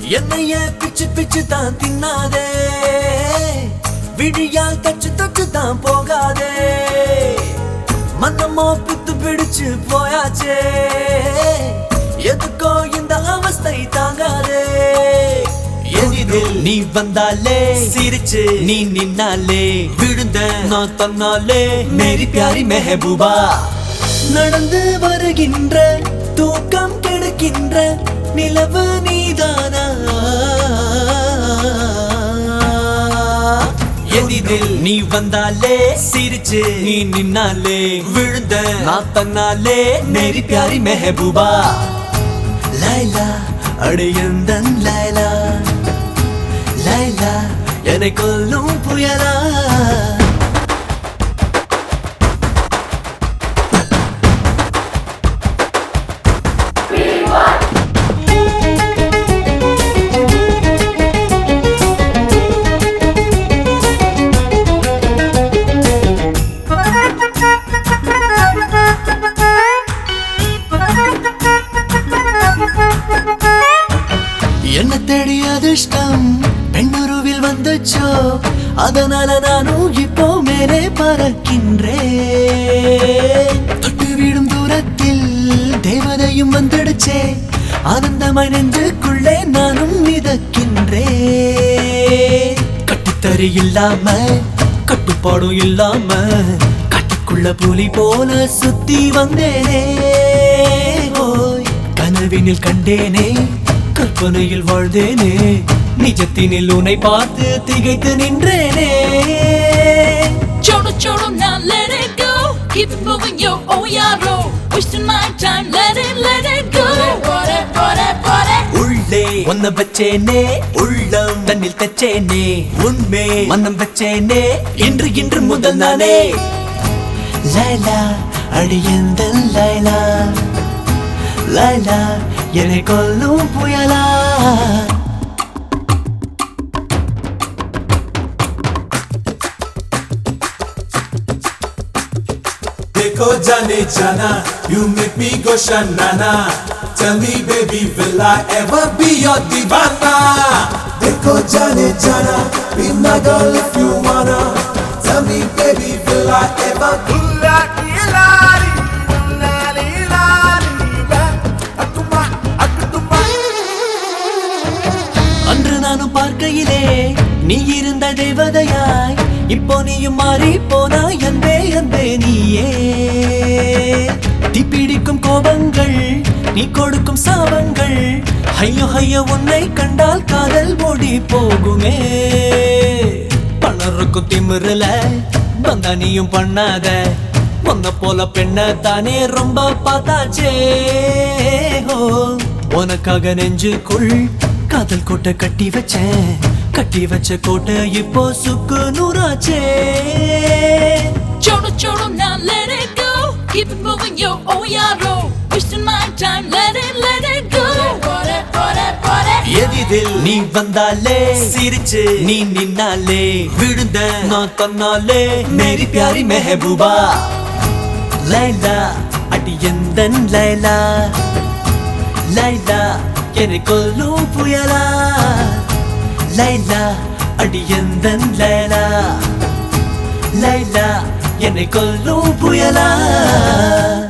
என்னைய பிச்சு பிச்சு தான் தின்னாதே விழியால் தச்சு தச்சு தான் போகாதே மன்னமோ பித்து பிடிச்சு போயாச்சே எதுக்கோ இந்த அவஸ்தை தாங்காதே எதிரில் நீ வந்தாலே சிரிச்சு நீ நின்னாலே விழுந்த நான் தன்னாலே மேரி பியாரி மெஹபூபா நடந்து வருகின்ற தூக்கம் கெடுக்கின்ற நிலவு நீதானா எதிரில் நீ வந்தாலே சிரிச்சு நீ நின்னாலே விழுந்த நான் தன்னாலே மேரி பியாரி மெஹபூபா லைலா அடையந்தன் லைலா லைலா என்னை கொல்லும் புயலா என்ன தேடி அதிர்ஷ்டம் பெண்ணுருவில் வந்துச்சோ அதனால நானும் இப்போ மேலே பறக்கின்றேன் தொட்டு விடும் தூரத்தில் தேவதையும் வந்துடுச்சே ஆனந்தமாய் நெஞ்சுக்குள்ளே நானும் மிதக்கின்றேன் கட்டுத்தறி இல்லாம கட்டுப்பாடும் இல்லாம கட்டுக்குள்ள புலி போல சுத்தி வந்தேனே ஓய் கனவினில் கண்டேனே கற்பனையில் வாழ்ந்தேனே நிஜத்தினில் உன்னை பார்த்து திகைத்து நின்றேனே Choro, choro, now let it go. Keep it moving, yo, oh yeah, roll. Wasting my time, let it, let it go. Bore, bore, bore. உள்ளே ஒன்ன வச்சேனே உள்ளம் தன்னில் தச்சேனே உண்மை மன்னம் வச்சேனே இன்று இன்று முதல் நானே லைலா அடியந்தன் லைலா லைலா என்னை கொல்லும் புயலா देखो जाने जाना you make me go shanana tell me baby will I ever be your divana देखो जाने जाना be my girl if you wanna tell me baby will I ever அன்று நானும் பார்க்கையிலே நீ இருந்த தேவதையாய் இப்போ நீயும் மாறி போனாய் அன்பே அன்பே நீயே தீப்பிடிக்கும் கோபங்கள் நீ கொடுக்கும் சாபங்கள் ஐயோ ஐயோ உன்னை கண்டால் காதல் ஓடி போகுமே பணருக்கும் திமிருல வந்தா நீயும் பண்ணாத உன்ன போல பெண்ண தானே ரொம்ப பார்த்தாச்சே ஓ உனக்காக நெஞ்சுக்குள் காதல் கோட்டை கட்டி வச்சேன் கட்டி வச்ச கோட்டை இப்போ சுக்கு நூறாச்சே Choro, choro, now let it go. Keep it moving, yo, oh yeah, roll. Wasting my time, let it, let it go. Bore, bore, bore. எதிரில் நீ வந்தாலே சிரிச்சு நீ நின்னாலே விழுந்த நான் தன்னாலே மேரி பியாரி மெஹபூபா லைலா அடி எந்தன் லைலா லைலா என்னை கொல்லும் புயலா லைலா அடி எந்தன் லைலா லைலா என்னை கொல்லும் புயலா